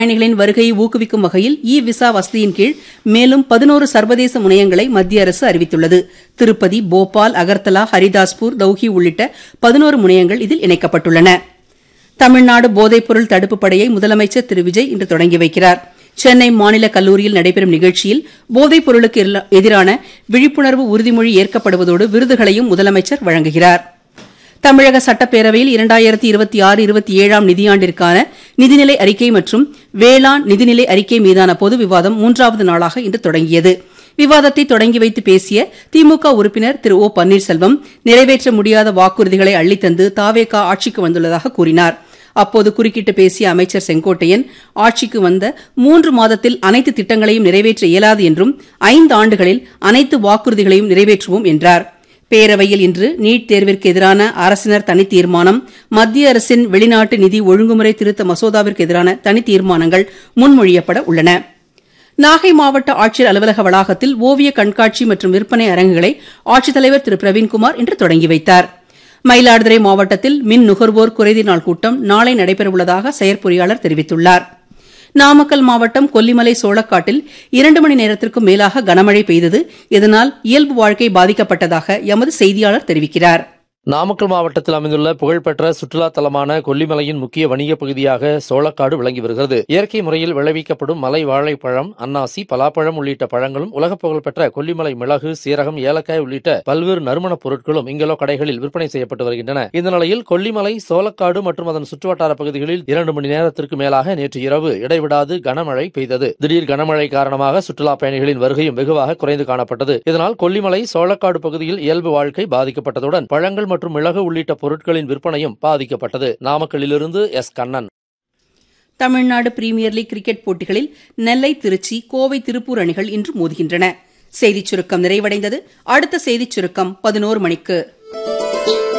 பயணிகளின் வருகையை ஊக்குவிக்கும் வகையில் இ விசா வசதியின் கீழ் மேலும் பதினோரு சர்வதேச முனையங்களை மத்திய அரசு அறிவித்துள்ளது திருப்பதி போபால் அகர்தலா ஹரிதாஸ்பூர் தௌஹி உள்ளிட்ட பதினோரு முனையங்கள் இதில் இணைக்கப்பட்டுள்ளன தமிழ்நாடு போதைப்பொருள் தடுப்புப் படையை முதலமைச்சர் திரு விஜய் இன்று தொடங்கி வைக்கிறார் சென்னை மாநில கல்லூரியில் நடைபெறும் நிகழ்ச்சியில் போதைப் பொருளுக்கு எதிரான விழிப்புணர்வு உறுதிமொழி ஏற்கப்படுவதோடு விருதுகளையும் முதலமைச்சர் வழங்குகிறார் தமிழக சட்டப்பேரவையில் இரண்டாயிரத்தி இருபத்தி ஆறு இருபத்தி ஏழாம் நிதியாண்டிற்கான நிதிநிலை அறிக்கை மற்றும் வேளாண் நிதிநிலை அறிக்கை மீதான பொது விவாதம் மூன்றாவது நாளாக இன்று தொடங்கியது விவாதத்தை தொடங்கி வைத்து பேசிய திமுக உறுப்பினர் திரு ஓ பன்னீர்செல்வம் நிறைவேற்ற முடியாத வாக்குறுதிகளை அள்ளித்தந்து தாவேகா ஆட்சிக்கு வந்துள்ளதாக கூறினார் அப்போது குறுக்கிட்டு பேசிய அமைச்சர் செங்கோட்டையன் ஆட்சிக்கு வந்த மூன்று மாதத்தில் அனைத்து திட்டங்களையும் நிறைவேற்ற இயலாது என்றும் ஐந்து ஆண்டுகளில் அனைத்து வாக்குறுதிகளையும் நிறைவேற்றுவோம் என்றார் பேரவையில் இன்று நீட் தேர்விற்கு எதிரான அரசினர் தனி தீர்மானம் மத்திய அரசின் வெளிநாட்டு நிதி ஒழுங்குமுறை திருத்த மசோதாவிற்கு எதிரான தனி தீர்மானங்கள் முன்மொழியப்பட உள்ளன நாகை மாவட்ட ஆட்சியர் அலுவலக வளாகத்தில் ஓவிய கண்காட்சி மற்றும் விற்பனை அரங்குகளை ஆட்சித்தலைவர் திரு பிரவீன்குமார் இன்று தொடங்கி வைத்தார் மயிலாடுதுறை மாவட்டத்தில் மின் நுகர்வோர் குறைதீர் நாள் கூட்டம் நாளை நடைபெறவுள்ளதாக செயற்பொறியாளர் தெரிவித்துள்ளார் நாமக்கல் மாவட்டம் கொல்லிமலை சோளக்காட்டில் இரண்டு மணி நேரத்திற்கும் மேலாக கனமழை பெய்தது இதனால் இயல்பு வாழ்க்கை பாதிக்கப்பட்டதாக எமது செய்தியாளர் தெரிவிக்கிறார் நாமக்கல் மாவட்டத்தில் அமைந்துள்ள புகழ்பெற்ற சுற்றுலா தலமான கொல்லிமலையின் முக்கிய வணிக பகுதியாக சோளக்காடு விளங்கி வருகிறது இயற்கை முறையில் விளைவிக்கப்படும் மலை வாழைப்பழம் அன்னாசி பலாப்பழம் உள்ளிட்ட பழங்களும் உலக புகழ்பெற்ற கொல்லிமலை மிளகு சீரகம் ஏலக்காய் உள்ளிட்ட பல்வேறு நறுமணப் பொருட்களும் இங்குள்ள கடைகளில் விற்பனை செய்யப்பட்டு வருகின்றன இந்த நிலையில் கொல்லிமலை சோளக்காடு மற்றும் அதன் சுற்றுவட்டார பகுதிகளில் இரண்டு மணி நேரத்திற்கு மேலாக நேற்று இரவு இடைவிடாது கனமழை பெய்தது திடீர் கனமழை காரணமாக சுற்றுலா பயணிகளின் வருகையும் வெகுவாக குறைந்து காணப்பட்டது இதனால் கொல்லிமலை சோளக்காடு பகுதியில் இயல்பு வாழ்க்கை பாதிக்கப்பட்டதுடன் பழங்கள் மற்றும் மிளகு உள்ளிட்ட பொருட்களின் விற்பனையும் பாதிக்கப்பட்டது நாமக்கல்லிலிருந்து S Kannan Tamil Nadu premier league cricket போட்டிகளில் நெல்லை திருச்சி கோவை திருப்பூர் அணிகள் இன்று மோதுகின்றன செய்திச் சுருக்கம் நிறைவடைந்தது அடுத்த செய்திச் சுருக்கம் பதினோரு மணிக்கு